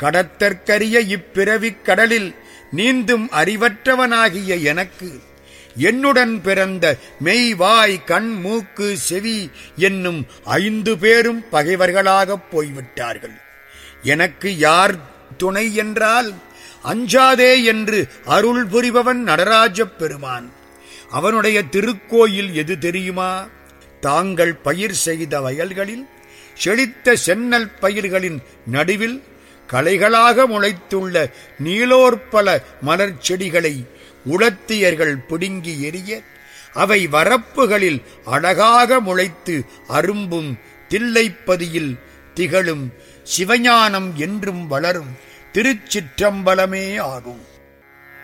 கடத்தற்கரிய இப்பிறவிக் கடலில் நீந்தும் அறிவற்றவனாகிய எனக்கு என்னுடன் பிறந்த மெய் வாய் கண் மூக்கு செவி என்னும் ஐந்து பேரும் பகைவர்களாகப் போய்விட்டார்கள் எனக்கு யார் துணை என்றால் அஞ்சாதே என்று அருள் புரிபவன் நடராஜப் பெருமான் அவனுடைய திருக்கோயில் எது தெரியுமா தாங்கள் பயிர் செய்த வயல்களில் செழித்த சென்னல் பயிர்களின் நடுவில் களைகளாக முளைத்துள்ள நீலோற்பல மலர் செடிகளை உளத்தியர்கள் பிடுங்கி எறிய அவை வரப்புகளில் அழகாக முளைத்து அரும்பும் தில்லைப்பதியில் திகழும் சிவஞானம் என்றும் வளரும் திருச்சிற்றம்பலமே ஆகும்